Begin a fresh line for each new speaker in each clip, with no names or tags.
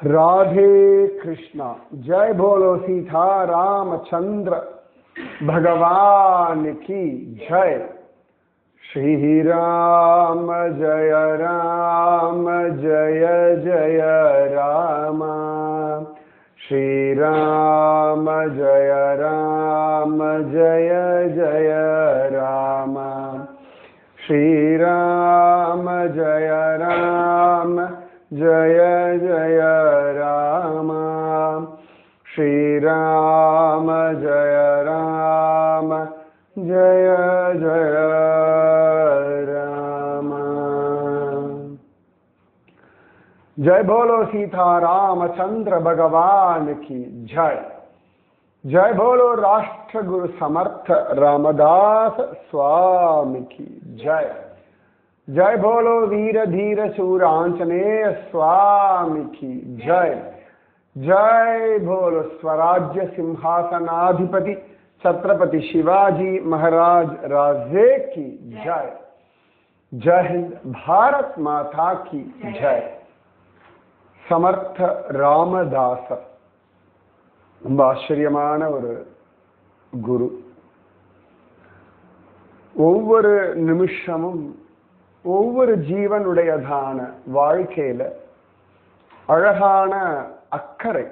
राधे कृष्णा जय बोलो सीता रामचंद्र भगवान की जय श्री राम जय राम जय जय राम श्री राम जय राम जय जय राम श्री राम जय राम जय जय राम श्री राम जय राम जय जय राम जय बोलो सीता रामचंद्र भगवान की जय जय बोलो राष्ट्र गुरु समर्थ रामदास स्वामी की जय जय बोलो वीर धीर शूर आंजनेय स्वामी की जय जय बोलो स्वराज्य सिंहासनाधिपति छत्रपति शिवाजी महाराज राजे की जय जय हिंद भारत माता की जय சமர்த்த ராமதாசர் ரொம்ப ஆச்சரியமான ஒரு குரு ஒவ்வொரு நிமிஷமும் ஒவ்வொரு ஜீவனுடையதான வாழ்க்கையில அழகான அக்கறை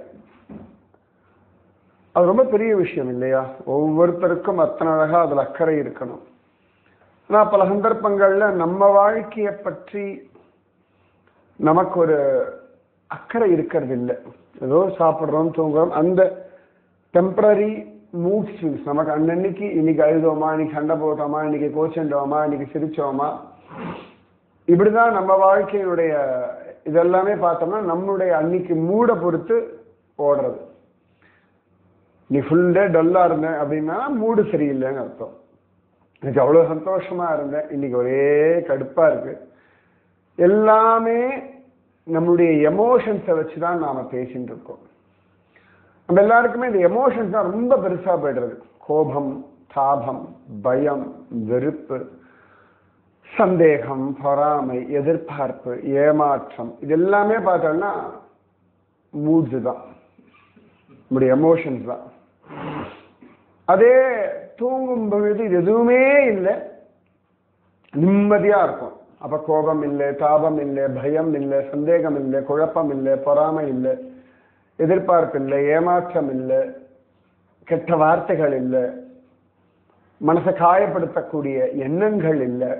அது ரொம்ப பெரிய விஷயம் இல்லையா ஒவ்வொருத்தருக்கும் அத்தனை அழகா அதுல அக்கறை இருக்கணும் ஆனா பல சந்தர்ப்பங்கள்ல நம்ம வாழ்க்கையை பற்றி நமக்கு ஒரு அக்கறை இருக்கிறது இல்லை ஏதோ சாப்பிட்றோம் தூங்குறோம் அந்த டெம்பரரி மூட் ஸ்விங்ஸ் நமக்கு அன்னன்னைக்கு இன்னைக்கு அழுதோமா இன்னைக்கு சண்டை போட்டோமா இன்னைக்கு கோச்சண்டோமா இன்னைக்கு சிரிச்சோமா இப்படிதான் நம்ம வாழ்க்கையினுடைய இதெல்லாமே பார்த்தோம்னா நம்மளுடைய அன்னைக்கு மூடை பொறுத்து ஓடுறது நீ ஃபுல் டே டல்லா இருந்தேன் அப்படின்னா மூடு சரியில்லைன்னு அர்த்தம் இன்னைக்கு அவ்வளோ சந்தோஷமா இருந்தேன் இன்னைக்கு ஒரே கடுப்பா இருக்கு எல்லாமே நம்மளுடைய எமோஷன்ஸை வச்சு தான் நாம பேசிட்டு இருக்கோம் நம்ம எல்லாருக்குமே இந்த எமோஷன்ஸ் தான் ரொம்ப பெருசா போயிடுறது கோபம் தாபம் பயம் வெறுப்பு சந்தேகம் பொறாமை எதிர்பார்ப்பு ஏமாற்றம் இது எல்லாமே பார்த்தோம்னா மூட்ஸ் தான் நம்முடைய எமோஷன்ஸ் தான் அதே தூங்கும் பொழுது இது எதுவுமே இல்லை நிம்மதியா இருக்கும் அப்ப கோபம் இல்லை தாபம் இல்லை பயம் இல்லை சந்தேகம் இல்லை குழப்பம் இல்லை பொறாமை இல்லை எதிர்பார்ப்பு இல்லை ஏமாற்றம் இல்லை கெட்ட வார்த்தைகள் இல்லை மனசை காயப்படுத்தக்கூடிய எண்ணங்கள் இல்லை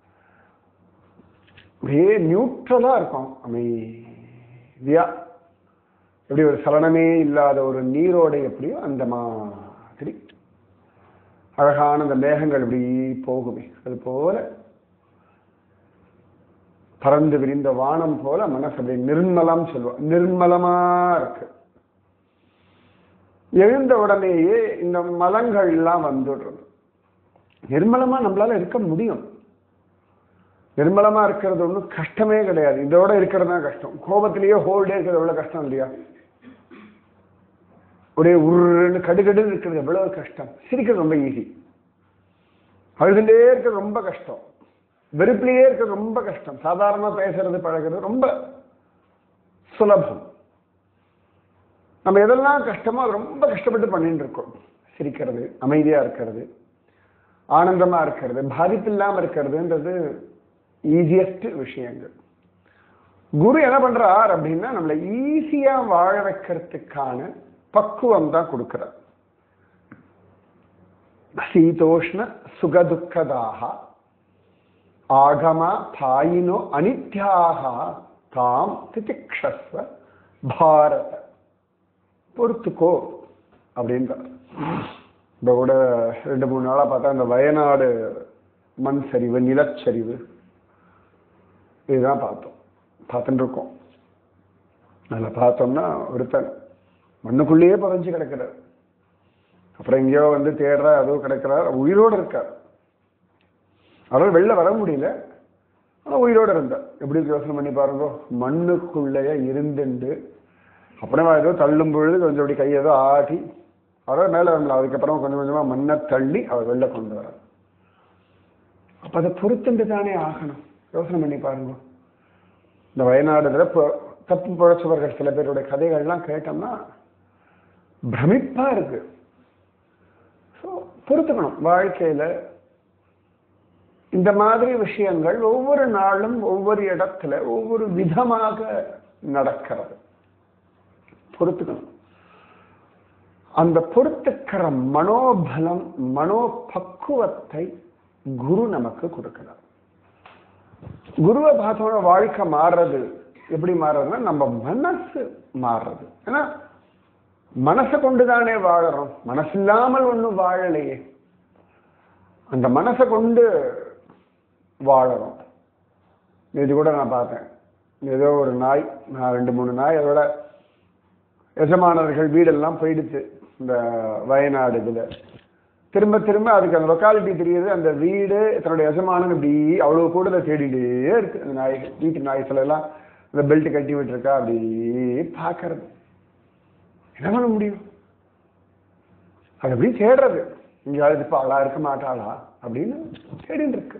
அப்படியே நியூட்ரலா இருக்கும் அமைதியா எப்படி ஒரு சலனமே இல்லாத ஒரு நீரோடை எப்படியோ அந்த மாதிரி அழகான அந்த மேகங்கள் இப்படி போகுமே அது போல பறந்து விரிந்த வானம் போல மனசு அப்படி நிர்மலம் சொல்லுவோம் நிர்மலமா இருக்கு எழுந்த உடனேயே இந்த மலங்கள் எல்லாம் வந்துடுறது நிர்மலமா நம்மளால இருக்க முடியும் நிர்மலமா இருக்கிறது ஒன்றும் கஷ்டமே கிடையாது இதோட இருக்கிறது தான் கஷ்டம் கோபத்திலேயே ஹோல்டே இருக்கிறது எவ்வளவு கஷ்டம் இல்லையா ஒரே உருன்னு கடுகடுன்னு இருக்கிறது எவ்வளவு கஷ்டம் சிரிக்கிறது ரொம்ப ஈஸி அழுதுண்டே இருக்கிறது ரொம்ப கஷ்டம் வெறுப்பிலேயே இருக்கிறது ரொம்ப கஷ்டம் சாதாரணமா பேசுறது பழகிறது ரொம்ப சுலபம் நம்ம எதெல்லாம் கஷ்டமோ அது ரொம்ப கஷ்டப்பட்டு பண்ணிட்டு இருக்கோம் சிரிக்கிறது அமைதியா இருக்கிறது ஆனந்தமா இருக்கிறது பாதிப்பு இல்லாம இருக்கிறதுன்றது ஈஸியஸ்ட் விஷயங்கள் குரு என்ன பண்றார் அப்படின்னா நம்மளை ஈஸியா வாழ வைக்கிறதுக்கான பக்குவம் தான் கொடுக்கிறார் சீதோஷ்ண சுகதுக்கதாக ஆகம தாயினோ அனித்யாக தாம் திதிக்ஷஸ்வ பாரத பொறுத்துக்கோ அப்படின்றார் இப்போ கூட ரெண்டு மூணு நாளாக பார்த்தா இந்த வயநாடு மண் சரிவு நிலச்சரிவு இதுதான் பார்த்தோம் பார்த்துட்டு இருக்கோம் அதில் பார்த்தோம்னா ஒருத்தன் மண்ணுக்குள்ளேயே புதைஞ்சு கிடக்கிறார் அப்புறம் எங்கேயோ வந்து தேடுற அதோ கிடக்கிறார் உயிரோடு இருக்கார் அவரால் வெளில வர முடியல ஆனால் உயிரோடு இருந்தார் எப்படி யோசனை பண்ணி பாருங்க மண்ணுக்குள்ளேயே இருந்துண்டு அப்புறமா ஏதோ தள்ளும் பொழுது கொஞ்சம் அப்படி கையை ஏதோ ஆட்டி அவரால் மேலே வரல அதுக்கப்புறம் கொஞ்சம் கொஞ்சமாக மண்ணை தள்ளி அவர் வெளில கொண்டு வர அப்போ அதை பொறுத்துண்டு தானே ஆகணும் யோசனை பண்ணி பாருங்க இந்த வயநாடு இதில் இப்போ தப்பு பிழைச்சவர்கள் சில பேருடைய கதைகள்லாம் கேட்டோம்னா பிரமிப்பா இருக்கு ஸோ பொறுத்துக்கணும் வாழ்க்கையில இந்த மாதிரி விஷயங்கள் ஒவ்வொரு நாளும் ஒவ்வொரு இடத்துல ஒவ்வொரு விதமாக நடக்கிறது பொறுத்துக்கணும் அந்த பொறுத்துக்கிற மனோபலம் மனோபக்குவத்தை குரு நமக்கு கொடுக்கிறார் குருவை பார்த்தோம்னா வாழ்க்கை மாறுறது எப்படி மாறுறதுன்னா நம்ம மனசு மாறுறது ஏன்னா மனசை கொண்டுதானே வாழறோம் மனசு இல்லாமல் ஒன்றும் வாழலையே அந்த மனசை கொண்டு வாழறோம் இது கூட நான் பார்த்தேன் ஏதோ ஒரு நாய் நான் ரெண்டு மூணு நாய் அதோட எஜமானர்கள் வீடெல்லாம் போயிடுச்சு இந்த வயநாடு இதுல திரும்ப திரும்ப அதுக்கு அந்த லொக்காலிட்டி தெரியுது அந்த வீடு தன்னுடைய எஜமானன் இப்படி அவ்வளவு கூட தேடிட்டே இருக்கு அந்த நாய் வீட்டு நாய் சில எல்லாம் இந்த பெல்ட் கட்டி விட்டுருக்கா அப்படி பார்க்கறது என்ன பண்ண முடியும் அது எப்படி தேடுறது இங்கேயாவது இருப்பாளா இருக்க மாட்டாளா அப்படின்னு தேடிட்டு இருக்கு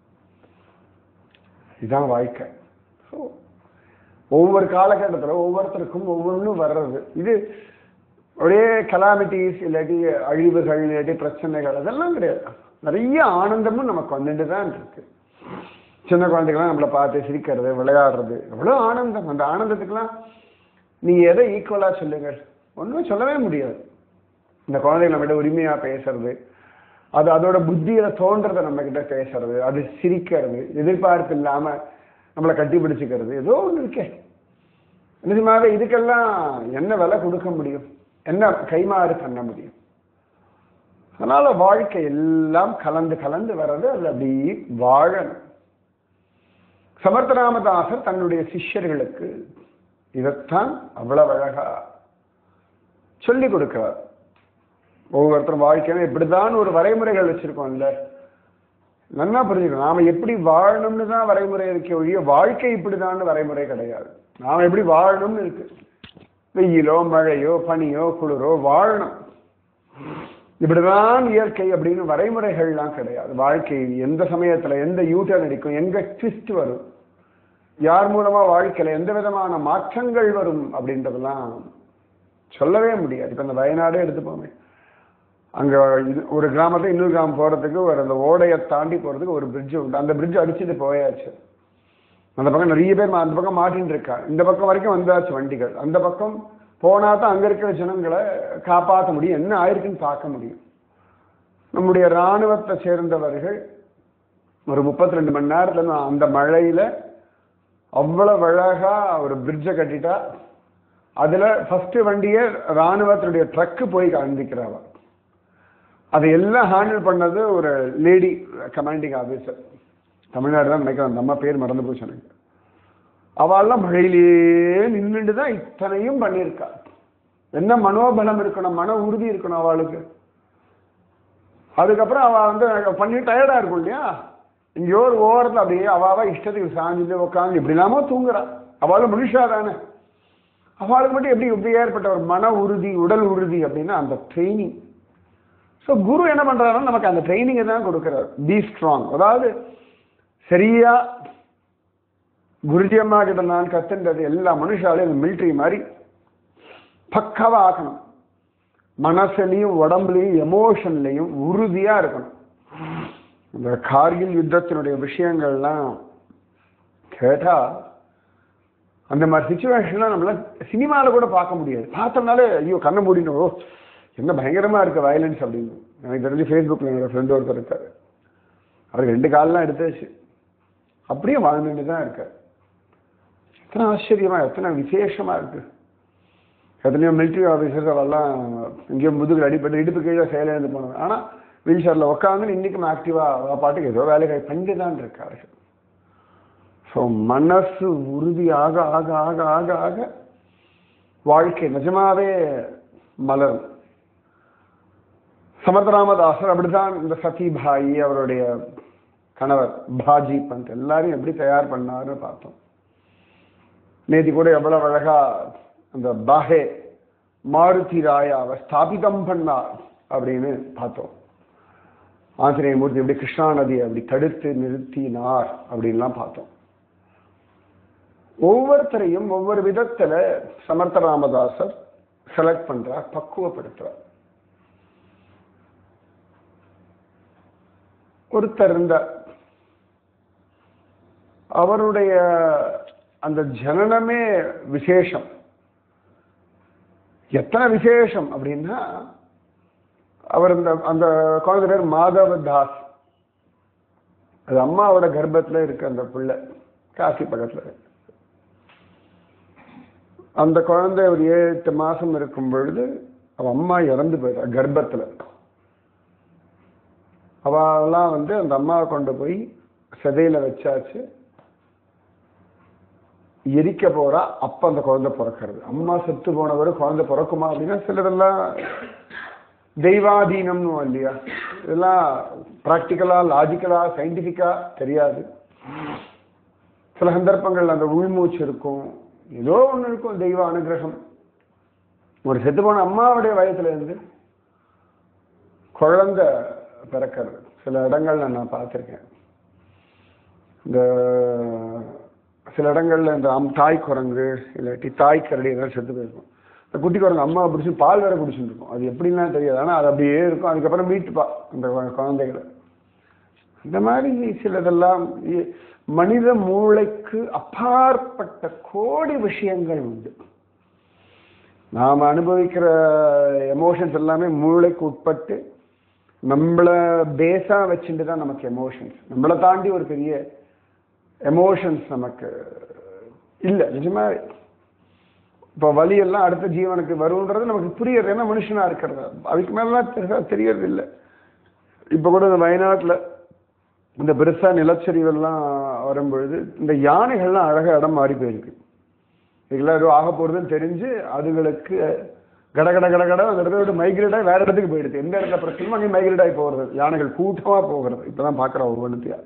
இதுதான் வாழ்க்கை ஸோ ஒவ்வொரு காலகட்டத்தில் ஒவ்வொருத்தருக்கும் ஒவ்வொன்றும் வர்றது இது அப்படியே கலாமிட்டிஸ் இல்லாட்டி அழிவுகள் இல்லாட்டி பிரச்சனைகள் அதெல்லாம் கிடையாது நிறைய ஆனந்தமும் நமக்கு வந்துட்டு தான் இருக்கு சின்ன குழந்தைகள்லாம் நம்மளை பார்த்து சிரிக்கிறது விளையாடுறது எவ்வளோ ஆனந்தம் அந்த ஆனந்தத்துக்கெல்லாம் நீங்க எதை ஈக்குவலா சொல்லுங்கள் ஒன்றும் சொல்லவே முடியாது இந்த குழந்தைகள் நம்ம கிட்ட உரிமையா பேசுறது அது அதோட புத்தியில தோன்றதை நம்ம கிட்ட பேசுறது அது சிரிக்கிறது எதிர்பார்ப்பு இல்லாம நம்மளை கட்டி பிடிச்சிக்கிறது ஏதோ ஒன்று இருக்கே நிஜமாவே இதுக்கெல்லாம் என்ன விலை கொடுக்க முடியும் என்ன கைமாறு பண்ண முடியும் அதனால வாழ்க்கை எல்லாம் கலந்து கலந்து வர்றது அது அப்படி வாழணும் சமர்த்தராமதாசர் தன்னுடைய சிஷ்யர்களுக்கு இதைத்தான் அவ்வளவு அழகா சொல்லி கொடுக்கிறார் ஒவ்வொருத்தரும் வாழ்க்கையில இப்படிதான் ஒரு வரைமுறைகள் வச்சிருக்கோம்ல நல்லா புரிஞ்சுக்கணும் நாம எப்படி வாழணும்னு தான் வரைமுறை இருக்க ஒழிய வாழ்க்கை இப்படிதான் வரைமுறை கிடையாது நாம எப்படி வாழணும்னு இருக்கு வெயிலோ மழையோ பனியோ குளிரோ வாழணும் இப்படிதான் இயற்கை அப்படின்னு வரைமுறைகள்லாம் கிடையாது வாழ்க்கை எந்த சமயத்துல எந்த யூட்டர்ன் அடிக்கும் எங்க ட்விஸ்ட் வரும் யார் மூலமா வாழ்க்கையில எந்த விதமான மாற்றங்கள் வரும் அப்படின்றதெல்லாம் சொல்லவே முடியாது இப்ப இந்த வயநாடே எடுத்துப்போமே அங்க இது ஒரு கிராமத்தை இன்னொரு கிராமம் போறதுக்கு ஒரு அந்த ஓடையை தாண்டி போறதுக்கு ஒரு பிரிட்ஜ் உண்டு அந்த பிரிட்ஜ் அடிச்சுட்டு போயாச்சு அந்த பக்கம் நிறைய பேர் மா- அந்த பக்கம் மாட்டின்னு இருக்கா இந்த பக்கம் வரைக்கும் வந்தாச்சு வண்டிகள் அந்த பக்கம் போனா தான் அங்க இருக்கிற ஜனங்களை காப்பாற்ற முடியும் என்ன ஆயிருக்குன்னு பார்க்க முடியும் நம்முடைய இராணுவத்தை சேர்ந்தவர்கள் ஒரு முப்பத்தி ரெண்டு மணி நேரத்துல நான் அந்த மழையில அவ்வளவு அழகா ஒரு பிரிட்ஜை கட்டிட்டா அதுல ஃபர்ஸ்ட் வண்டியே ராணுவத்தினுடைய ட்ரக்கு போய் காண்பிக்கிறாவ அதை எல்லாம் ஹேண்டில் பண்ணது ஒரு லேடி கமாண்டிங் ஆபீசர் தமிழ்நாடு தான் நினைக்கிறேன் நம்ம பேர் மறந்து போச்சு எனக்கு அவள்லாம் மழையிலேயே நின்றுட்டு தான் இத்தனையும் பண்ணியிருக்கா என்ன மனோபலம் இருக்கணும் மன உறுதி இருக்கணும் அவளுக்கு அதுக்கப்புறம் அவ வந்து பண்ணி டயர்டா இருக்கும் இல்லையா இங்கேயோ ஒரு ஓரத்தில் அப்படியே அவாவா இஷ்டத்துக்கு சாஞ்சுட்டு உட்காந்து இப்படி இல்லாம தூங்குறா அவளும் மனுஷா தானே அவளுக்கு மட்டும் எப்படி எப்படி ஏற்பட்ட ஒரு மன உறுதி உடல் உறுதி அப்படின்னா அந்த ட்ரைனிங் ஸோ குரு என்ன பண்றாருன்னா நமக்கு அந்த ட்ரைனிங்கை தான் கொடுக்குறாரு பி ஸ்ட்ராங் அதாவது சரியா குருஜி அம்மா கிட்ட நான் கத்துன்றது எல்லா மனுஷாலையும் மிலிட்ரி மாதிரி பக்காவா ஆக்கணும் மனசுலையும் உடம்புலையும் எமோஷன்லையும் உறுதியா இருக்கணும் இந்த கார்கில் யுத்தத்தினுடைய விஷயங்கள்லாம் கேட்டா அந்த மாதிரி சுச்சுவேஷன்லாம் நம்மளால சினிமால கூட பார்க்க முடியாது பார்த்தோம்னாலே ஐயோ கண்ணை மூடினோ என்ன பயங்கரமா இருக்கு வயலன்ஸ் அப்படின்னு எனக்கு தெரிஞ்சு ஃபேஸ்புக்கில் என்னோட ஃப்ரெண்டு ஒருத்தர் இருக்காரு அவர் ரெண்டு கால்லாம் எடுத்தாச்சு அப்படியே வாழ்ந்துட்டு தான் இருக்கார் எத்தனை ஆச்சரியமா எத்தனை விசேஷமா இருக்கு எத்தனையோ மிலிட்ரி ஆஃபீஸர்ஸ் அவெல்லாம் எங்கேயோ முதுகில் அடிப்பட்டு இடுப்பு கீழே செயலிழந்து போனாங்க ஆனால் வீல் சேரில் உட்காந்து இன்னைக்கும் ஆக்டிவாக பாட்டுக்கு ஏதோ வேலைகள் பண்ணிட்டு தான் இருக்கார்கள் ஸோ மனசு உறுதியாக ஆக ஆக ஆக ஆக வாழ்க்கை நிஜமாவே மலரும் சமர்த்தராமதாசர் அப்படிதான் இந்த சத்யபாயி அவருடைய கணவர் பாஜி பந்த் எல்லாரையும் எப்படி தயார் பண்ணாருன்னு பார்த்தோம் நேத்தி கூட எவ்வளவு அழகா அந்த பாஹே மாருதி ராயாவை ஸ்தாபிதம் பண்ணார் அப்படின்னு பார்த்தோம் ஆஞ்சநேயமூர்த்தி எப்படி கிருஷ்ணா நதியை அப்படி தடுத்து நிறுத்தினார் அப்படின்லாம் பார்த்தோம் ஒவ்வொருத்தரையும் ஒவ்வொரு விதத்துல சமர்த்த ராமதாசர் செலக்ட் பண்றார் பக்குவப்படுத்துறார் ஒருத்தர் இருந்தார் அவருடைய அந்த ஜனனமே விசேஷம் எத்தனை விசேஷம் அப்படின்னா அவர் இந்த அந்த குழந்தை பேர் மாதவ தாஸ் அது அம்மாவோட கர்ப்பத்துல இருக்கு அந்த பிள்ளை காசி பக்கத்துல இருக்கு. அந்த குழந்தை ஒரு ஏழு எட்டு மாசம் இருக்கும் பொழுது அவ அம்மா இறந்து போயிட்டா கர்ப்பத்துல அவெல்லாம் வந்து அந்த அம்மாவை கொண்டு போய் செதையில வச்சாச்சு எரிக்க போறா அப்ப அந்த குழந்தை பிறக்கிறது அம்மா செத்து போனவர் குழந்தை பிறக்குமா அப்படின்னா சிலதெல்லாம் தெய்வாதீனம்னு இல்லையா இதெல்லாம் ப்ராக்டிக்கலா லாஜிக்கலா சயின்டிஃபிக்கா தெரியாது சில சந்தர்ப்பங்கள் அந்த உள்மூச்சு இருக்கும் ஏதோ ஒண்ணு இருக்கும் தெய்வ அனுகிரகம் ஒரு செத்து போன அம்மாவுடைய வயசுல இருந்து குழந்தை பிறக்கிறது சில இடங்கள்ல நான் பார்த்திருக்கேன் இந்த சில இடங்கள்ல இந்த அம் தாய் குரங்கு இல்லாட்டி தாய் கரடி ஏதாவது செத்து போயிருக்கும் இந்த குட்டி குரங்கு அம்மா பிடிச்சி பால் வேற குடிச்சுட்டு இருக்கும் அது எப்படின்லாம் தெரியாது ஆனால் அது அப்படியே இருக்கும் அதுக்கப்புறம் மீட்டுப்பா அந்த குழ- குழந்தைகளை இந்த மாதிரி சிலதெல்லாம் இ- மனித மூளைக்கு அப்பாற்பட்ட கோடி விஷயங்கள் உண்டு நாம் அனுபவிக்கிற எமோஷன்ஸ் எல்லாமே மூளைக்கு உட்பட்டு நம்மள பேஸா வச்சுட்டு தான் நமக்கு எமோஷன்ஸ் நம்மளை தாண்டி ஒரு பெரிய எமோஷன்ஸ் நமக்கு இல்லை நிஜமா இப்போ வலி எல்லாம் அடுத்த ஜீவனுக்கு வரும்ன்றது நமக்கு புரியுது ஏன்னா மனுஷனா இருக்கிறது அதுக்கு மேலாம் பெருசா தெரியறது இல்லை இப்போ கூட இந்த வயநாட்டுல இந்த பெருசா நிலச்சரிவெல்லாம் வரும்பொழுது இந்த யானைகள்லாம் அழகா இடம் மாறி போயிருக்கு இதெல்லாம் ஏதோ ஆக போறதுன்னு தெரிஞ்சு அதுகளுக்கு கட கட கட கட அந்த இடத்த விட்டு மைக்ரேட் ஆகி வேற இடத்துக்கு போயிடுது எந்த இடத்துல பிரச்சனையும் அங்கே மைக்ரேட் ஆகி போகிறது யானைகள் கூட்டமா போகிறது இப்பதான் பார்க்குறோம் ஒவ்வொன்றுத்தையா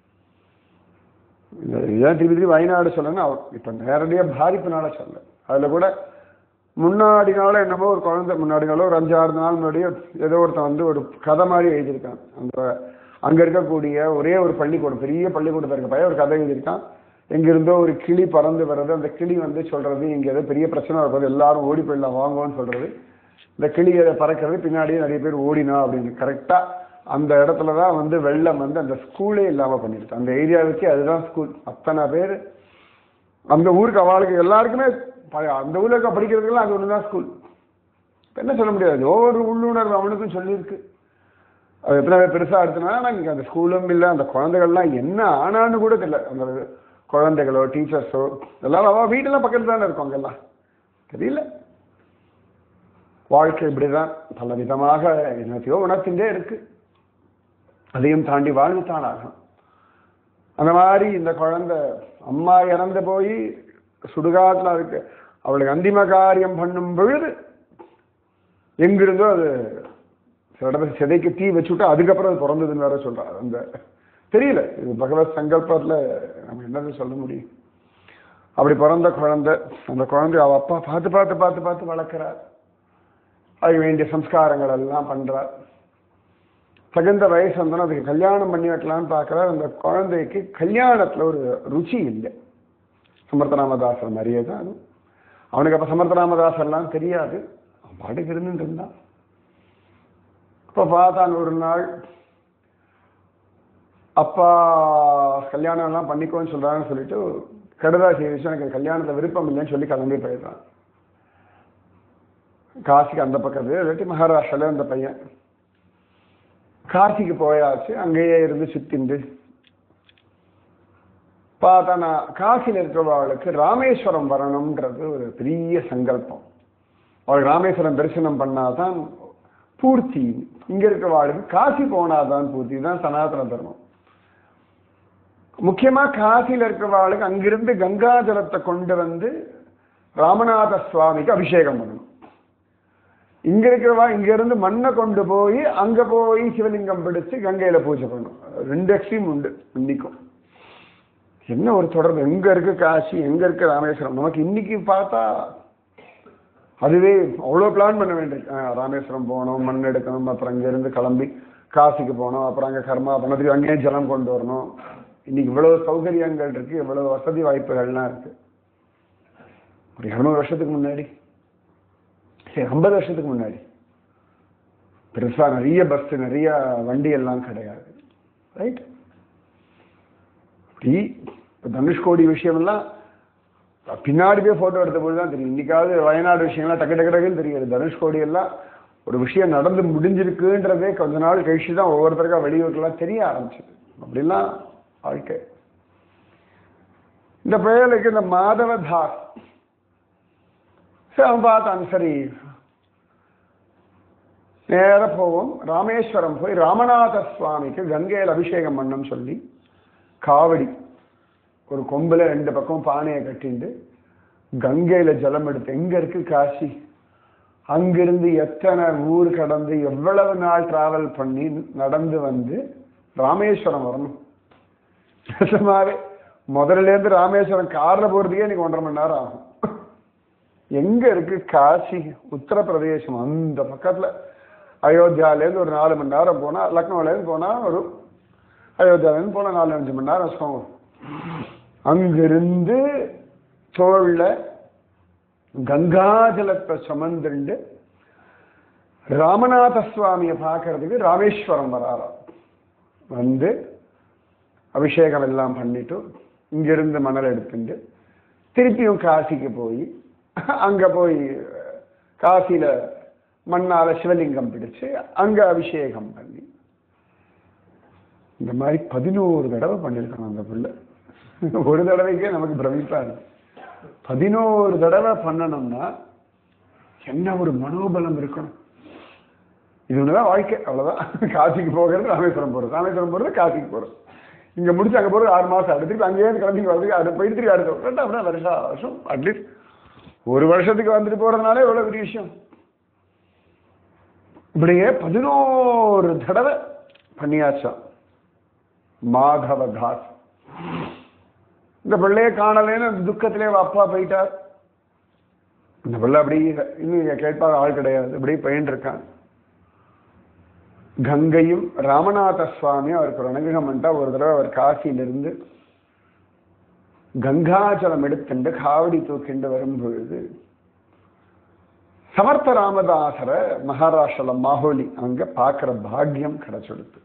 இதுதான் திருப்பி திருப்பி வயநாடு சொல்லணும் அவர் இப்போ நேரடியாக பாதிப்புனால சொல்ல அதில் கூட முன்னாடி நாள் என்னமோ ஒரு குழந்தை முன்னாடி நாளோ ஒரு அஞ்சாறு நாள் முன்னாடியே ஏதோ ஒருத்தன் வந்து ஒரு கதை மாதிரி எழுதியிருக்கான் அந்த அங்கே இருக்கக்கூடிய ஒரே ஒரு பள்ளிக்கூடம் பெரிய பள்ளிக்கூடத்தில் இருக்க பையன் ஒரு கதை எழுதியிருக்கான் எங்கிருந்தோ ஒரு கிளி பறந்து வர்றது அந்த கிளி வந்து சொல்றது இங்கே ஏதோ பெரிய பிரச்சனை வருது எல்லாரும் ஓடி போயிடலாம் வாங்குவோன்னு சொல்றது இந்த கிளி அதை பறக்கிறது பின்னாடியே நிறைய பேர் ஓடினா அப்படின்னு கரெக்டாக அந்த இடத்துல தான் வந்து வெள்ளம் வந்து அந்த ஸ்கூலே இல்லாமல் பண்ணிடுச்சு அந்த ஏரியாவுக்கு அதுதான் ஸ்கூல் அத்தனை பேர் அந்த ஊருக்கு அவளுக்கு எல்லாருக்குமே ப- அந்த ஊர்ல இருக்க படிக்கிறதுக்கெல்லாம் அது ஒன்று தான் ஸ்கூல் இப்ப என்ன சொல்ல முடியாது ஒவ்வொரு உள்ளுணர்வு அவனுக்கும் சொல்லியிருக்கு அது எத்தனை பேர் பெருசாக எடுத்தனா எனக்கு அந்த ஸ்கூலும் இல்லை அந்த குழந்தைகள்லாம் என்ன ஆனான்னு கூட தெரியல அந்த குழந்தைகளோ டீச்சர்ஸோ எல்லாரும் அவள் வீட்டெல்லாம் பக்கத்துல தானே இருக்கும் அங்கெல்லாம் தெரியல வாழ்க்கை இப்படிதான் பல விதமாக என்னத்தையோ உணர்த்தின்றே இருக்கு அதையும் தாண்டி வாழ்ந்துதான் ஆகும் அந்த மாதிரி இந்த குழந்தை அம்மா இறந்து போய் சுடுகாட்டில் இருக்கு அவளுக்கு அந்திம காரியம் பண்ணும் பொழுது எங்கிருந்தோ அது சில இடத்துல சிதைக்கு தீ வச்சுட்டு அதுக்கப்புறம் அது பிறந்ததுன்னு வேற சொல்றாரு அந்த தெரியல இது பகவத் சங்கல்பத்துல நம்ம என்னது சொல்ல முடியும் அப்படி பிறந்த குழந்தை அந்த குழந்தை அவ அப்பா பார்த்து பார்த்து பார்த்து பார்த்து வளர்க்கிறார் அதுக்கு வேண்டிய சம்ஸ்காரங்கள் எல்லாம் பண்றார் தகுந்த வயசு வந்தோன்னா அதுக்கு கல்யாணம் பண்ணி வைக்கலாம்னு பார்க்குறார் அந்த குழந்தைக்கு கல்யாணத்துல ஒரு ருச்சி இல்லை சமர்த்தராமதாசர் மாதிரியே தான் அது அவனுக்கு அப்போ சமர்த்தராமதாசர்லாம் தெரியாது அவன் பாட்டுக்கு இருந்துட்டு இருந்தான் இப்போ பார்த்தான் ஒரு நாள் அப்பா கல்யாணம் எல்லாம் பண்ணிக்கோன்னு சொல்றாங்கன்னு சொல்லிட்டு கடுதாசி விஷயம் எனக்கு கல்யாணத்தை விருப்பம் இல்லைன்னு சொல்லி கிளம்பி போயிடுறான் காசிக்கு அந்த பக்கத்து இல்லாட்டி மகாராஷ்டிரால அந்த பையன் காசிக்கு போயாச்சு அங்கேயே இருந்து சுத்திண்டு பார்த்தா நான் காசியில் இருக்கிறவர்களுக்கு ராமேஸ்வரம் வரணும்ன்றது ஒரு பெரிய சங்கல்பம் அவள் ராமேஸ்வரம் தரிசனம் பண்ணாதான் பூர்த்தி இங்க இருக்கிறவாளுக்கு காசி போனாதான் பூர்த்தி இதுதான் சனாதன தர்மம் முக்கியமா காசியில் இருக்கிறவாளுக்கு அங்கிருந்து கங்கா ஜலத்தை கொண்டு வந்து ராமநாத சுவாமிக்கு அபிஷேகம் பண்ணணும் இங்க இருக்கிறவா இங்க இருந்து மண்ணை கொண்டு போய் அங்க போய் சிவலிங்கம் பிடிச்சு கங்கையில பூஜை பண்ணணும் ரெண்டு எக்ஸ்ட்ரீம் உண்டு இன்னைக்கும் என்ன ஒரு தொடர்பு எங்க இருக்கு காசி எங்க இருக்கு ராமேஸ்வரம் நமக்கு இன்னைக்கு பார்த்தா அதுவே அவ்வளோ பிளான் பண்ண வேண்டியது ஆ, ராமேஸ்வரம் போகணும் மண் எடுக்கணும் அப்புறம் இங்கேருந்து கிளம்பி காசிக்கு போகணும் அப்புறம் அங்கே கர்மா பண்ணதுக்கு அங்கேயே ஜலம் கொண்டு வரணும் இன்னைக்கு இவ்வளவு சௌகரியங்கள் இருக்கு இவ்வளவு வசதி வாய்ப்புகள்லாம் இருக்கு ஒரு இரநூறு வருஷத்துக்கு முன்னாடி சரி ஐம்பது வருஷத்துக்கு முன்னாடி பெருசா நிறைய பஸ் நிறைய வண்டி எல்லாம் கிடையாது ரைட் அப்படி இப்போ தனுஷ்கோடி விஷயமெல்லாம் பின்னாடி போய் ஃபோட்டோ எடுத்த போது தான் தெரியும் இன்னைக்காவது வயநாடு விஷயம்லாம் டக்கு டக்கு டக்குன்னு தெரியாது தனுஷ்கோடி எல்லாம் ஒரு விஷயம் நடந்து முடிஞ்சிருக்குன்றதே கொஞ்ச நாள் கழிச்சு தான் ஒவ்வொருத்தருக்கா வெளியூருக்கெல்லாம் தெரிய ஆரம்பிச்சது அப்படிலாம் வாழ்க்கை இந்த பயலுக்கு இந்த மாதவதாஸ் சரி அவன் பார்த்தான் சரி நேர போவோம் ராமேஸ்வரம் போய் ராமநாத சுவாமிக்கு கங்கையில் அபிஷேகம் பண்ணணும்னு சொல்லி காவடி ஒரு கொம்புல ரெண்டு பக்கம் பானையை கட்டிண்டு கங்கையில ஜலம் எடுத்து எங்க இருக்கு காசி அங்கிருந்து எத்தனை ஊர் கடந்து எவ்வளவு நாள் டிராவல் பண்ணி நடந்து வந்து ராமேஸ்வரம் வரணும் நிஜமாவே முதல்ல இருந்து ராமேஸ்வரம் கார்ல போறதுக்கே எனக்கு ஒன்றரை மணி நேரம் ஆகும் எங்க இருக்கு காசி உத்தரப்பிரதேசம் அந்த பக்கத்துல அயோத்தியாலேருந்து ஒரு நாலு மணி நேரம் போனா லக்னோலேருந்து போனா ஒரு அயோத்தியாலேருந்து போனா நாலு அஞ்சு மணி நேரம் வச்சுக்கோங்க அங்கிருந்து தோல்ல கங்காஜலத்தை சுமந்துண்டு ராமநாத சுவாமியை பார்க்கறதுக்கு ராமேஸ்வரம் வராராம் வந்து அபிஷேகம் எல்லாம் பண்ணிட்டு இங்கிருந்து மணல் எடுத்துட்டு திருப்பியும் காசிக்கு போய் அங்க போய் காசியில மண்ணால சிவலிங்கம் பிடிச்சு அங்க அபிஷேகம் பண்ணி இந்த மாதிரி பதினோரு தடவை பண்ணியிருக்கான் அந்த பிள்ளை ஒரு தடவைக்கே நமக்கு பிரமிப்பா இருக்கு பதினோரு தடவை பண்ணணும்னா என்ன ஒரு மனோபலம் இருக்கணும் இது ஒண்ணுதான் வாழ்க்கை அவ்வளவுதான் காசிக்கு போகிறது ராமேஸ்வரம் போறது ராமேஸ்வரம் போறது காசிக்கு போறது இங்க முடிச்சு அங்க போறது ஆறு மாசம் அடுத்து அங்கேயே கிளம்பி வரதுக்கு அது போயிட்டு திருப்பி அடுத்த வருஷம் அப்படின்னா வருஷம் வருஷம் அட்லீஸ்ட் ஒரு வருஷத்துக்கு வந்துட்டு போறதுனாலே எவ்வளவு பெரிய விஷயம் இப்படியே பதினோரு தடவை பண்ணியாச்சாம் மாதவ தாஸ் இந்த பிள்ளைய காணலேன்னு துக்கத்திலே அவ அப்பா போயிட்டார் இந்த பிள்ளை அப்படி இன்னும் இங்க கேட்பாத ஆள் கிடையாது இப்படி பயின்று இருக்கான் கங்கையும் ராமநாத சுவாமி அவருக்கு ஒரு அனுகிரகம் பண்ணிட்டா ஒரு தடவை அவர் காசியிலிருந்து கங்காஜலம் எடுத்துண்டு காவடி தூக்கிண்டு வரும் பொழுது சமர்த்த ராமதாசரை மகாராஷ்டிரல மாஹோலி அங்க பார்க்கிற பாக்கியம் கிடைச்செடுத்து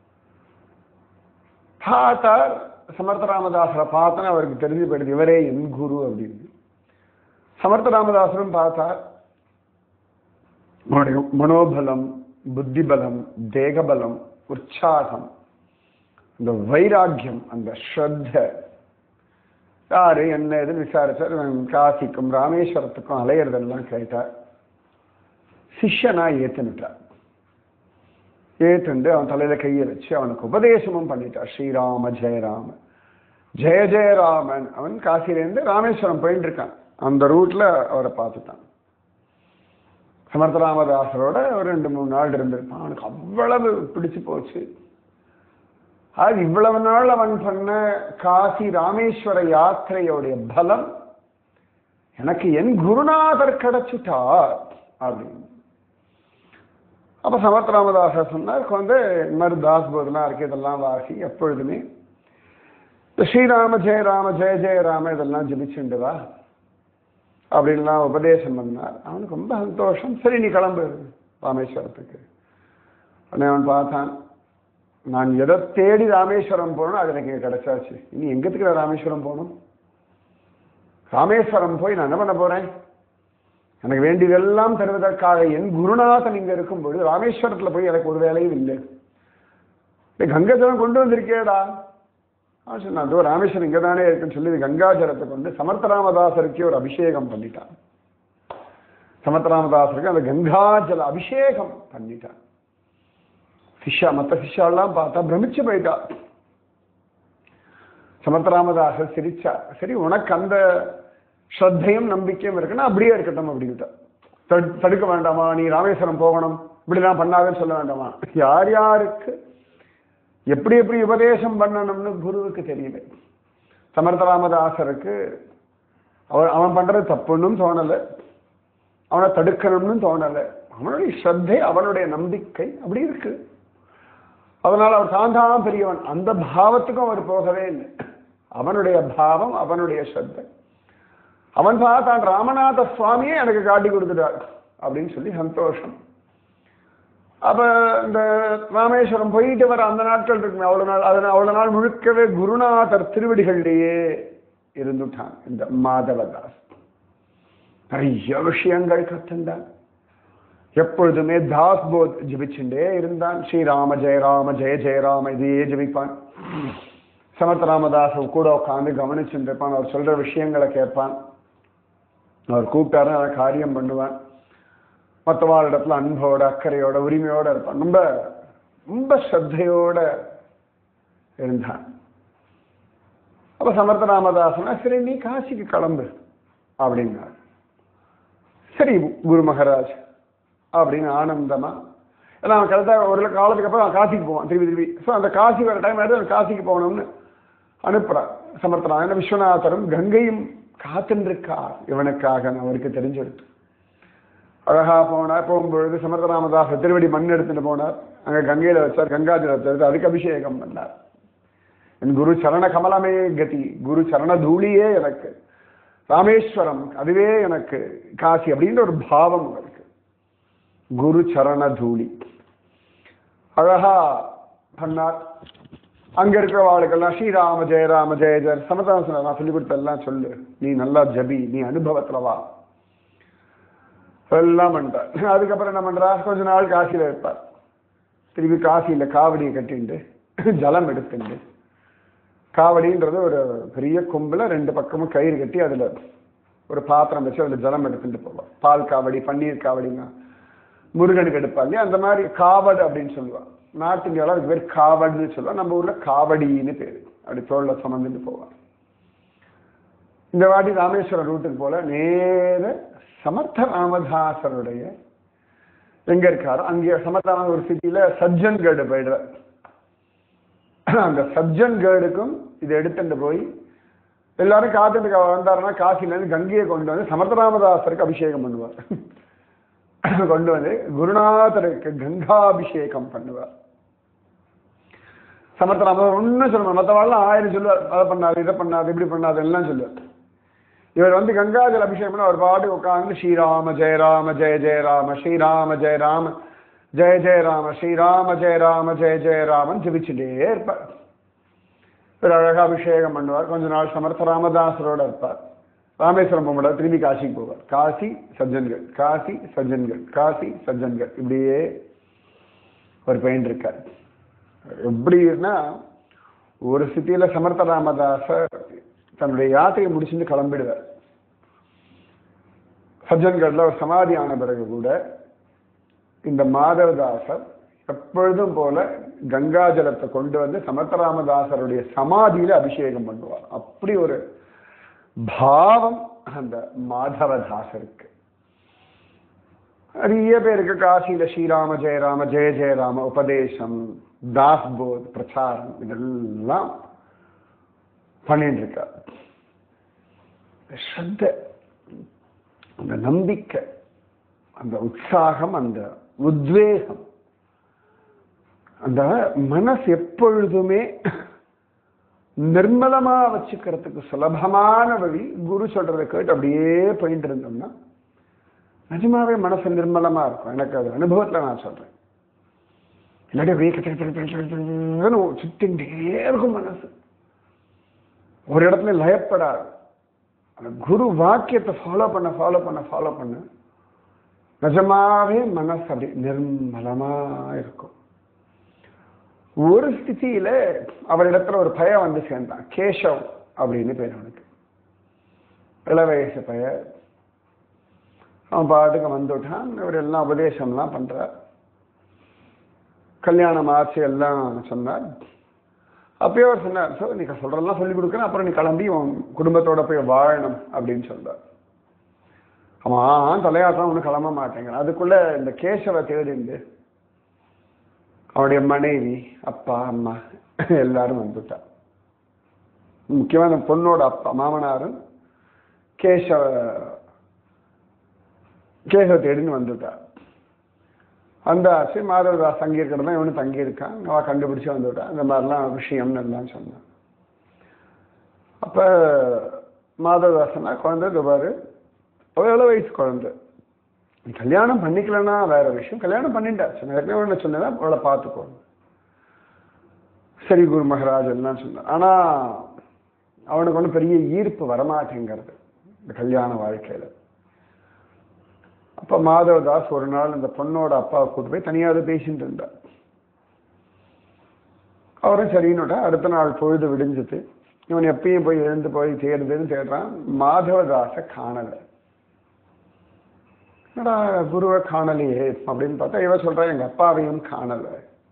பார்த்தார் சமர்த்த ராமதாசரை பார்த்தோன்னு அவருக்கு தெரிஞ்சு போயிடுது இவரே என் குரு அப்படின்னு சமர்த்த ராமதாசரும் பார்த்தார் அவருடைய மனோபலம் புத்திபலம் தேகபலம் உற்சாகம் இந்த வைராக்கியம் அந்த ஸ்ரத்த யாரு என்ன ஏதுன்னு விசாரிச்சார் இவன் காசிக்கும் ராமேஸ்வரத்துக்கும் அலையிறதெல்லாம் கேட்டார் சிஷ்யனா ஏத்துனுட்டார் ஏத்துண்டு அவன் தலையில கையை வச்சு அவனுக்கு உபதேசமும் பண்ணிட்டார் ஸ்ரீராம ஜெயராம ஜெய ஜெயராமன் அவன் காசியிலேருந்து ராமேஸ்வரம் போயிட்டு இருக்கான் அந்த ரூட்ல அவரை பார்த்துட்டான் சமர்த்த ராமதாசரோட ஒரு ரெண்டு மூணு நாள் இருந்திருப்பான் அவனுக்கு அவ்வளவு பிடிச்சு போச்சு அது இவ்வளவு நாள் அவன் பண்ண காசி ராமேஸ்வர யாத்திரையோடைய பலம் எனக்கு என் குருநாதர் கிடைச்சுட்டார் அப்படின்னு அப்ப சமர்த்த ராமதாசர் சொன்னார் வந்து இந்த மாதிரி தாஸ் போதெல்லாம் இருக்கு இதெல்லாம் வாசி எப்பொழுதுமே இந்த ஸ்ரீராம ஜெயராம ஜெய ஜெயராம இதெல்லாம் ஜபிச்சுண்டு வா அப்படின்லாம் உபதேசம் பண்ணார் அவனுக்கு ரொம்ப சந்தோஷம் சரி நீ கிளம்பு ராமேஸ்வரத்துக்கு உடனே அவன் பார்த்தான் நான் எதை தேடி ராமேஸ்வரம் போகணும் அது எனக்கு கிடைச்சாச்சு இனி எங்கத்துக்கு நான் ராமேஸ்வரம் போகணும் ராமேஸ்வரம் போய் நான் என்ன பண்ண போறேன் எனக்கு வேண்டியதெல்லாம் தருவதற்காக என் குருநாதன் இங்க இருக்கும் பொழுது ராமேஸ்வரத்துல போய் எனக்கு ஒரு வேலையும் இல்லை கங்கஜலம் கொண்டு வந்திருக்கேடா அவன் சொன்னான் அதோ ராமேஸ்வரம் இங்கே தானே இருக்குன்னு சொல்லி கங்காஜலத்தை கொண்டு சமர்த்தராமதாசருக்கே ஒரு அபிஷேகம் பண்ணிட்டான் சமர்த்தராமதாசருக்கு அந்த கங்காஜல அபிஷேகம் பண்ணிட்டான் சிஷ்யா மற்ற சிஷ்யாலாம் பார்த்தா பிரமிச்சு போயிட்டா சமர்த்தராமதாசர் சிரிச்சா சரி உனக்கு அந்த ஸ்ரத்தையும் நம்பிக்கையும் இருக்குன்னா அப்படியே இருக்கட்டும் அப்படின்ட்டா தடு- தடுக்க வேண்டாமா நீ ராமேஸ்வரம் போகணும் இப்படிலாம் பண்ணாதேன்னு சொல்ல வேண்டாமா யார் யாருக்கு எப்படி எப்படி உபதேசம் பண்ணணும்னு குருவுக்கு தெரியல சமர்த்த ராமதாசருக்கு அவன் அவன் பண்றது தப்புன்னும் தோணலை அவனை தடுக்கணும்னு தோணலை அவனுடைய ஸ்ரத்தை அவனுடைய நம்பிக்கை அப்படி இருக்கு அதனால அவர் தான் தான் பெரியவன் அந்த பாவத்துக்கும் அவர் போகவே இல்லை அவனுடைய பாவம் அவனுடைய ஸ்ரத்தை அவன் பார்த்தான் ராமநாத சுவாமியே எனக்கு காட்டி கொடுத்துட்டார் அப்படின்னு சொல்லி சந்தோஷம் அப்ப இந்த ராமேஸ்வரம் போயிட்டு வர அந்த நாட்கள் இருக்குமே அவ்வளவு நாள் அதனால அவ்வளவு நாள் முழுக்கவே குருநாதர் திருவடிகளிலேயே இருந்துட்டான் இந்த மாதவதாஸ் நிறைய விஷயங்கள் கத்துண்டான் எப்பொழுதுமே தாஸ் போத் ஜபிச்சுட்டே இருந்தான் ஸ்ரீராம ஜெயராம ஜெய ஜெயராம இதையே ஜபிப்பான் சமத் ராமதாஸ் கூட உட்காந்து கவனிச்சுட்டு இருப்பான் அவர் சொல்ற விஷயங்களை கேட்பான் அவர் கூப்பிட்டாரு அதை காரியம் பண்ணுவான் மற்றவாள் இடத்துல அன்போட அக்கறையோட உரிமையோட இருப்பான் ரொம்ப ரொம்ப ஸ்ரத்தையோட இருந்தான் அப்ப சமர்த்த ராமதாசனா சரி நீ காசிக்கு கிளம்பு அப்படின்னார் சரி குரு மகாராஜ் அப்படின்னு ஆனந்தமா ஏன்னா அவன் கரெக்டாக ஒரு காலத்துக்கு அப்புறம் அவன் காசிக்கு போவான் திருப்பி திருப்பி ஸோ அந்த காசி வர டைம் ஆகிட்டு அவன் காசிக்கு போகணும்னு அனுப்புறான் சமர்த்தனான் ஏன்னா விஸ்வநாதரும் கங்கையும் காத்துருக்கார் இவனுக்காக அவருக்கு தெரிஞ்சிருக்கு அழகா போனார் போகும்பொழுது சமர்த்த ராமதாஸ் திருவடி மண் எடுத்துட்டு போனார் அங்க கங்கையில வச்சார் கங்காஜலத்தை எடுத்து அதுக்கு அபிஷேகம் பண்ணார் என் குரு சரண கமலமே கதி குரு சரண தூளியே எனக்கு ராமேஸ்வரம் அதுவே எனக்கு காசி அப்படின்ற ஒரு பாவம் அவருக்கு குரு சரண தூளி அழகா பண்ணார் அங்க இருக்கிறவாளுக்கெல்லாம் ஸ்ரீராம ஜெயராம ஜெய ஜெய சமதாசன நான் சொல்லி கொடுத்தெல்லாம் சொல்லு நீ நல்லா ஜபி நீ அனுபவத்துல வா எல்லாம் பண்ணிட்டார் அதுக்கப்புறம் என்ன பண்றா கொஞ்ச நாள் காசியில இருப்பார் திருப்பி காசியில காவடியை கட்டிண்டு ஜலம் எடுத்துண்டு காவடின்றது ஒரு பெரிய கொம்புல ரெண்டு பக்கமும் கயிறு கட்டி அதுல ஒரு பாத்திரம் வச்சு அதுல ஜலம் எடுத்துட்டு போவார் பால் காவடி பன்னீர் காவடிங்க முருகனுக்கு எடுப்பா இல்லையா அந்த மாதிரி காவடு அப்படின்னு சொல்லுவா நார்த் இந்தியாவில் அதுக்கு பேர் காவடுன்னு சொல்லுவா நம்ம ஊர்ல காவடின்னு பேரு அப்படி தோல்ல சுமந்துட்டு போவார் இந்த வாட்டி ராமேஸ்வரம் ரூட்டுக்கு போல நேர சமர்த்த ராமதாசருடைய எங்க இருக்காரோ அங்கே சமர்த்தான ஒரு சிட்டியில சஜ்ஜன்கேடு போயிடுறார் அந்த சஜ்ஜன்கேடுக்கும் இதை எடுத்துட்டு போய் எல்லாரும் காத்துட்டு வந்தாருன்னா காசிலேருந்து கங்கையை கொண்டு வந்து சமர்த்தராமதாசருக்கு அபிஷேகம் பண்ணுவார் கொண்டு வந்து குருநாதருக்கு கங்காபிஷேகம் பண்ணுவார் சமர்த்தராமதாஸ் ஒன்றும் சொல்லுவார் மற்றவாள்லாம் ஆயிரம் சொல்லுவார் அதை பண்ணாது இதை பண்ணாது இப்படி பண்ணாது எல்லாம் சொல்லுவார் இவர் வந்து கங்காஜல் அபிஷேகம் பண்ண ஒரு பாட்டு உட்காந்து ஸ்ரீராம ஜெயராம ஜெய ஜெயராம ஸ்ரீராம ஜெயராம ஜெய ஜெயராம ஸ்ரீராம ஜெயராம ஜெய ஜெயராமன் ஜபிச்சுட்டே இருப்பார் ஒரு அழகா அபிஷேகம் பண்ணுவார் கொஞ்ச நாள் சமர்த்த ராமதாசரோட இருப்பார் ராமேஸ்வரம் போக மாட்டார் திரும்பி காசிக்கு போவார் காசி சஜ்ஜன்கள் காசி சஜ்ஜன்கள் காசி சஜ்ஜன்கள் இப்படியே ஒரு பையன் இருக்கார் எப்படின்னா ஒரு சிட்டியில சமர்த்த ராமதாசர் தன்னுடைய யாத்திரையை முடிச்சுட்டு கிளம்பிடுவார் சஜ்ஜன்கள்ல ஒரு சமாதி ஆன பிறகு கூட இந்த மாதவதாசர் எப்பொழுதும் போல கங்கா ஜலத்தை கொண்டு வந்து சமர்த்தராமதாசருடைய சமாதியில அபிஷேகம் பண்ணுவார் அப்படி ஒரு பாவம் அந்த மாதவதாசருக்கு நிறைய பேருக்கு காசியில ஸ்ரீராம ஜெயராம ஜெய ஜெயராம உபதேசம் தாஸ் போத் பிரச்சாரம் இதெல்லாம் பண்ணிட்டு இருக்கார் ஸ்ரத்த அந்த நம்பிக்கை அந்த உற்சாகம் அந்த உத்வேகம் அந்த மனசு எப்பொழுதுமே நிர்மலமா வச்சுக்கிறதுக்கு சுலபமான வழி குரு சொல்றதை கேட்டு அப்படியே போயிட்டு இருந்தோம்னா நிஜமாவே மனசு நிர்மலமா இருக்கும் எனக்கு அது அனுபவத்துல நான் சொல்றேன் இல்லாட்டி அப்படியே கச்ச கச்ச கச்ச கச்ச கச்சன்னு சுத்தின்டே இருக்கும் மனசு ஒரு இடத்துல லயப்படாது அந்த குரு வாக்கியத்தை ஃபாலோ பண்ண ஃபாலோ பண்ண ஃபாலோ பண்ண நிஜமாவே மனசு அப்படி நிர்மலமா இருக்கும் ஒரு ஸ்திதியில அவரிடத்துல ஒரு பையன் வந்து சேர்ந்தான் கேஷவ் அப்படின்னு பேர் அவனுக்கு இள வயசு பையன் அவன் பாட்டுக்கு வந்துட்டான் இவர் எல்லாம் உபதேசம்லாம் பண்றார் கல்யாணம் ஆச்சு எல்லாம் சொன்னார் அப்பயே அவர் சொன்னார் சார் நீ சொல்றதெல்லாம் சொல்லி கொடுக்குறேன் அப்புறம் நீ கிளம்பி உன் குடும்பத்தோட போய் வாழணும் அப்படின்னு சொல்றார் அவன் தலையாட்டம் ஒன்றும் கிளம்ப மாட்டேங்கிறான் அதுக்குள்ள இந்த கேசவ தேடிண்டு அவனுடைய மனைவி அப்பா அம்மா எல்லாரும் வந்துட்டா முக்கியமா அந்த பொண்ணோட அப்பா மாமனாரும் கேசவ கேசவ தேடின்னு வந்துட்டா வந்தாச்சு மாதவதாஸ் தங்கியிருக்கிறது தான் இவனு தங்கியிருக்கான் அவன் கண்டுபிடிச்சு வந்துவிட்டான் இந்த மாதிரிலாம் விஷயம்னு எல்லாம் சொன்னான் அப்ப மாதவதாசனா குழந்தை இது பாரு அவ எவ்வளோ வயசு குழந்தை நீ கல்யாணம் பண்ணிக்கலன்னா வேற விஷயம் கல்யாணம் பண்ணிட்டாச்சு நான் ஏற்கனவே ஒன்று சொன்னேன் அவளை பார்த்துக்கோ சரி குரு மகாராஜ் எல்லாம் சொன்னார் ஆனா அவனுக்கு ஒன்றும் பெரிய ஈர்ப்பு வரமாட்டேங்கிறது இந்த கல்யாண வாழ்க்கையில அப்ப மாதவதாஸ் ஒரு நாள் இந்த பொண்ணோட அப்பாவை கூட்டு போய் தனியாக பேசிட்டு இருந்தார் அவரும் சரின்னுட்டா அடுத்த நாள் பொழுது விடிஞ்சது இவன் எப்பயும் போய் எழுந்து போய் தேடுதுன்னு தேடுறான் மாதவதாச காணல என்னடா குருவை காணலையே அப்படின்னு பார்த்தா இவ சொல்றா எங்க அப்பாவையும் காணல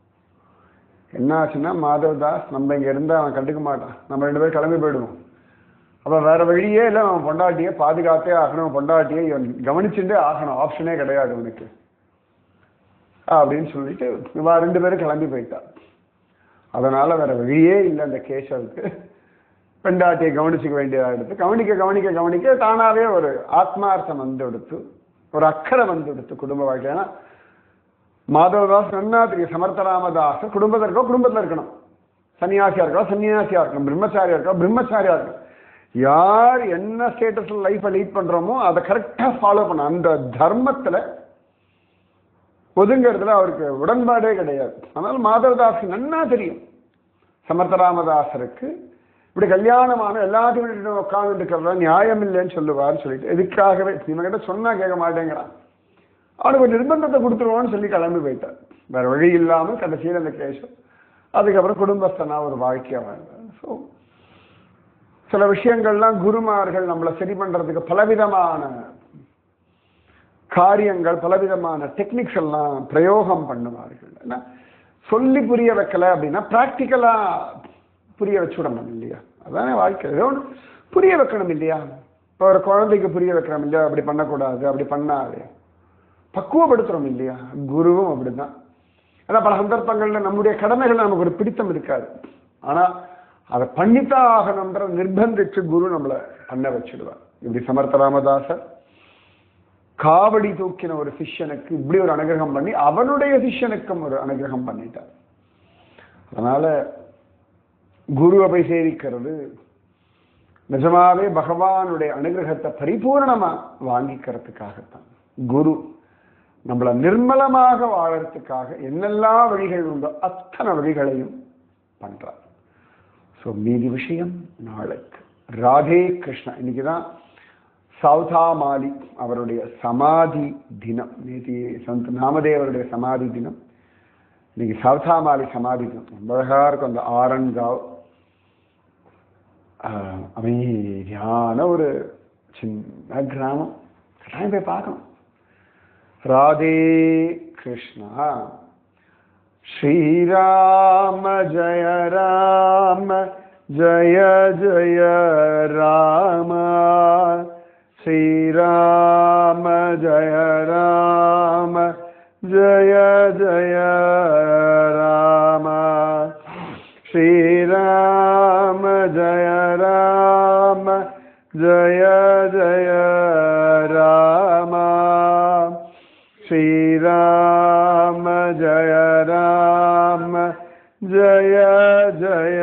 என்ன ஆச்சுன்னா மாதவதாஸ் நம்ம இங்க இருந்தா அவன் கண்டுக்க மாட்டான் நம்ம ரெண்டு பேரும் கிளம்பி போயிடுவோம் அப்ப வேற வழியே இல்லை அவன் பொண்டாட்டியை பாதுகாத்தே ஆகணும் பொண்டாட்டியை இவன் கவனிச்சுட்டே ஆகணும் ஆப்ஷனே கிடையாது அவனுக்கு அப்படின்னு சொல்லிட்டு இவா ரெண்டு பேரும் கிளம்பி போயிட்டா அதனால வேற வழியே இல்லை அந்த கேசவுக்கு பெண்டாட்டியை கவனிச்சுக்க வேண்டியதாக எடுத்து கவனிக்க கவனிக்க கவனிக்க தானாவே ஒரு ஆத்மார்த்தம் வந்து எடுத்து ஒரு அக்கறை வந்து எடுத்து குடும்ப வாழ்க்கை ஏன்னா மாதவதாஸ் நன்னா தெரியும் சமர்த்தராமதாஸ் குடும்பத்தில் இருக்கோ குடும்பத்தில் இருக்கணும் சன்னியாசியா இருக்கா சன்னியாசியா இருக்கணும் பிரம்மச்சாரியா இருக்கா பிரம்மச்சாரியா இருக்கணும் யார் என்ன ஸ்டேட்டஸ்ல லைஃப்பை லீட் பண்றோமோ அதை கரெக்டாக ஃபாலோ பண்ண அந்த தர்மத்துல ஒதுங்கிறதுல அவருக்கு உடன்பாடே கிடையாது அதனால மாதவதாஸ் நன்னா தெரியும் சமர்த்தராமதாசருக்கு இப்படி கல்யாணமான எல்லாத்தையும் விட்டுட்டு உட்கார்ந்து இருக்கிறதா நியாயம் இல்லைன்னு சொல்லுவார்னு சொல்லிட்டு எதுக்காகவே இவங்கிட்ட சொன்னா கேட்க மாட்டேங்கிறான் அவனுக்கு ஒரு நிர்பந்தத்தை கொடுத்துருவோன்னு சொல்லி கிளம்பி போயிட்டார் வேற வழி இல்லாமல் கடைசியில் அந்த கேஷம் அதுக்கப்புறம் குடும்பஸ்தனா ஒரு வாழ்க்கையா வாழ்ந்தார் ஸோ சில விஷயங்கள்லாம் குருமார்கள் நம்மளை சரி பண்றதுக்கு பலவிதமான காரியங்கள் பலவிதமான டெக்னிக்ஸ் எல்லாம் பிரயோகம் பண்ணுவார்கள் ஏன்னா சொல்லி புரிய வைக்கல அப்படின்னா ப்ராக்டிக்கலா புரிய வச்சுடணும் இல்லையா அதானே வாழ்க்கை ஏதோ ஒன்று புரிய வைக்கணும் இல்லையா இப்போ ஒரு குழந்தைக்கு புரிய வைக்கிறோம் இல்லையா அப்படி பண்ணக்கூடாது அப்படி பண்ணாது பக்குவப்படுத்துறோம் இல்லையா குருவும் அப்படிதான் ஏன்னா பல சந்தர்ப்பங்கள்ல நம்முடைய கடமைகள் நமக்கு ஒரு பிடித்தம் இருக்காது ஆனா அதை பண்ணித்தான் ஆகணும்ன்ற நிர்பந்திச்சு குரு நம்மளை பண்ண வச்சிடுவார் இப்படி சமர்த்த ராமதாசர் காவடி தூக்கின ஒரு சிஷ்யனுக்கு இப்படி ஒரு அனுகிரகம் பண்ணி அவனுடைய சிஷ்யனுக்கும் ஒரு அனுகிரகம் பண்ணிட்டார் அதனால குருவை போய் சேவிக்கிறது நிஜமாவே பகவானுடைய அனுகிரகத்தை பரிபூர்ணமா வாங்கிக்கிறதுக்காகத்தான் குரு நம்மளை நிர்மலமாக வாழறதுக்காக என்னெல்லாம் வழிகள் உண்டோ அத்தனை வழிகளையும் பண்றார் ஸோ மீதி விஷயம் நாளைக்கு ராதே கிருஷ்ணா இன்னைக்கு தான் சௌதா மாலி அவருடைய சமாதி தினம் நேற்று சந்த் நாமதேவருடைய சமாதி தினம் இன்னைக்கு சௌதா மாலி சமாதி தினம் ரொம்ப அழகா இருக்கும் அந்த ஆரன்காவ் ஆஹ், அமைதியான ஒரு சின்ன கிராமம் கட்டாயம் போய் பார்க்கணும் ராதே கிருஷ்ணா श्रीराम जय राम जय जय राम श्रीराम जय राम जय जय राम श्रीराम जय राम जय जय राम श्रीराम जय राम जय जय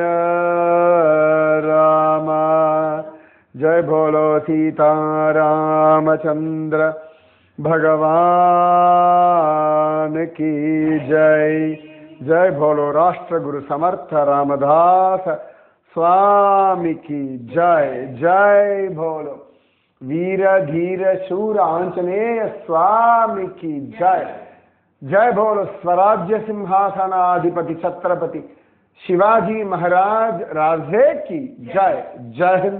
राम जय भोलो सीता रामचंद्र भगवान की जय जय भोलो राष्ट्र गुरु समर्थ रामदास स्वामी की जय जय भोलो वीर धीर शूर आंजनेय स्वामी की जय जय बोलो स्वराज्य सिंहासनाधिपति छत्रपति शिवाजी महाराज राजे की जय जय हिंद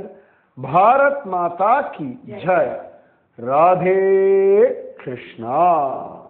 भारत माता की जय राधे कृष्णा